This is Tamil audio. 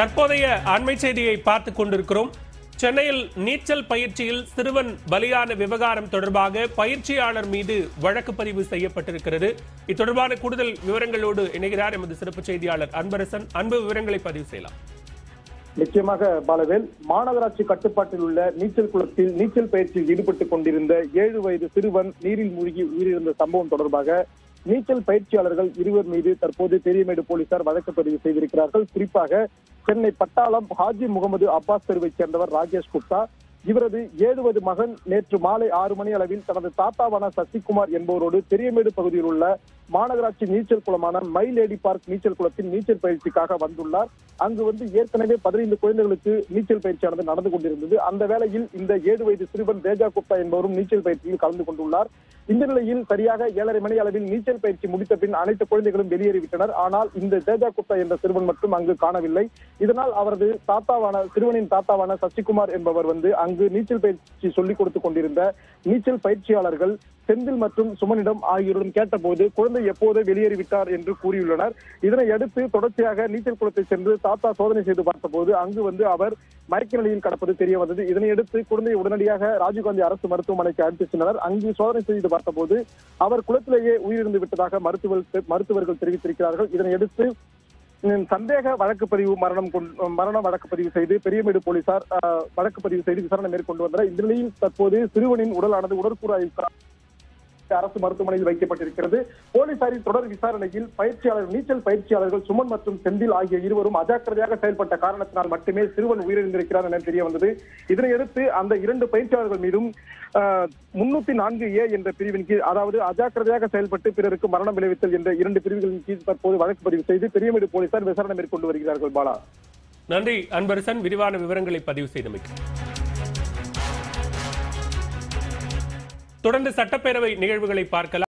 தற்போதைய அண்மை செய்தியை பார்த்துக் கொண்டிருக்கிறோம் சென்னையில் நீச்சல் பயிற்சியில் சிறுவன் பலியான விவகாரம் தொடர்பாக பயிற்சியாளர் மீது வழக்கு பதிவு செய்யப்பட்டிருக்கிறது இது தொடர்பான கூடுதல் விவரங்களோடு இணைகிறார் எமது சிறப்பு செய்தியாளர் அன்பரசன் அன்பு விவரங்களை பதிவு செய்யலாம் நிச்சயமாக பாலவேல் மாநகராட்சி கட்டுப்பாட்டில் உள்ள நீச்சல் குளத்தில் நீச்சல் பயிற்சியில் ஈடுபட்டுக் கொண்டிருந்த ஏழு வயது சிறுவன் நீரில் மூழ்கி உயிரிழந்த சம்பவம் தொடர்பாக நீச்சல் பயிற்சியாளர்கள் இருவர் மீது தற்போது பெரியமேடு போலீசார் வழக்கு பதிவு செய்திருக்கிறார்கள் குறிப்பாக சென்னை பட்டாளம் ஹாஜி முகமது அப்பாஸ் தெருவைச் சேர்ந்தவர் ராஜேஷ் குப்தா இவரது ஏழுவது மகன் நேற்று மாலை ஆறு மணி அளவில் தனது தாத்தாவான சசிகுமார் என்பவரோடு பெரியமேடு பகுதியில் உள்ள மாநகராட்சி நீச்சல் குளமான மை லேடி பார்க் நீச்சல் குளத்தில் நீச்சல் பயிற்சிக்காக வந்துள்ளார் அங்கு வந்து ஏற்கனவே பதினைந்து குழந்தைகளுக்கு நீச்சல் பயிற்சியானது நடந்து கொண்டிருந்தது அந்த வேளையில் இந்த ஏழு வயது சிறுவன் தேஜா குப்தா என்பவரும் நீச்சல் பயிற்சியில் கலந்து கொண்டுள்ளார் இந்த நிலையில் சரியாக ஏழரை மணி அளவில் நீச்சல் பயிற்சி முடித்த பின் அனைத்து குழந்தைகளும் வெளியேறிவிட்டனர் ஆனால் இந்த தேஜா குப்தா என்ற சிறுவன் மட்டும் அங்கு காணவில்லை இதனால் அவரது தாத்தாவான சிறுவனின் தாத்தாவான சசிகுமார் என்பவர் வந்து அங்கு நீச்சல் பயிற்சி சொல்லிக் கொடுத்துக் கொண்டிருந்த நீச்சல் பயிற்சியாளர்கள் செந்தில் மற்றும் சுமனிடம் ஆகியோரிடம் கேட்டபோது குழந்தை எப்போது வெளியேறிவிட்டார் என்று கூறியுள்ளனர் இதனை அடுத்து தொடர்ச்சியாக நீச்சல் குளத்தை சென்று தாத்தா சோதனை செய்து பார்த்தபோது அங்கு வந்து அவர் மயக்க நிலையில் கடப்பது தெரிய வந்தது இதனையடுத்து குழந்தையை உடனடியாக ராஜீவ்காந்தி அரசு மருத்துவமனைக்கு அழைத்து சென்றனர் அங்கு சோதனை செய்து பார்த்தபோது அவர் குளத்திலேயே உயிரிழந்து விட்டதாக மருத்துவர்கள் மருத்துவர்கள் தெரிவித்திருக்கிறார்கள் இதனையடுத்து ம், சந்தேக வழக்கு பதிவு மரணம் கொண்டு- மரண வழக்கு பதிவு செய்து பெரியமேடு போலீசார் அஹ், வழக்கு பதிவு செய்து விசாரணை மேற்கொண்டு வந்தனர் இந்த நிலையில் தற்போது சிறுவனின் உடலானது உடற்கூறு ஆய்வுக்காக அரசு மருத்துவமனையில் வைக்கப்பட்டிருக்கிறது போலீசாரின் தொடர் விசாரணையில் பயிற்சியாளர் நீச்சல் பயிற்சியாளர்கள் சுமன் மற்றும் செந்தில் ஆகிய இருவரும் அஜாக்கிரதையாக செயல்பட்ட காரணத்தினால் மட்டுமே சிறுவன் உயிரிழந்திருக்கிறார் என தெரிய வந்தது இதனையடுத்து அந்த இரண்டு பயிற்சியாளர்கள் மீதும் முன்னூத்தி நான்கு ஏ என்ற பிரிவின் கீழ் அதாவது அஜாக்கிரதையாக செயல்பட்டு பிறருக்கு மரணம் விளைவித்தல் என்ற இரண்டு பிரிவுகளின் கீழ் தற்போது வழக்கு பதிவு செய்து பெரியமேடு போலீசார் விசாரணை மேற்கொண்டு வருகிறார்கள் பாலா நன்றி அன்பரசன் விரிவான விவரங்களை பதிவு செய்தமைக்கு தொடர்ந்து சட்டப்பேரவை நிகழ்வுகளை பார்க்கலாம்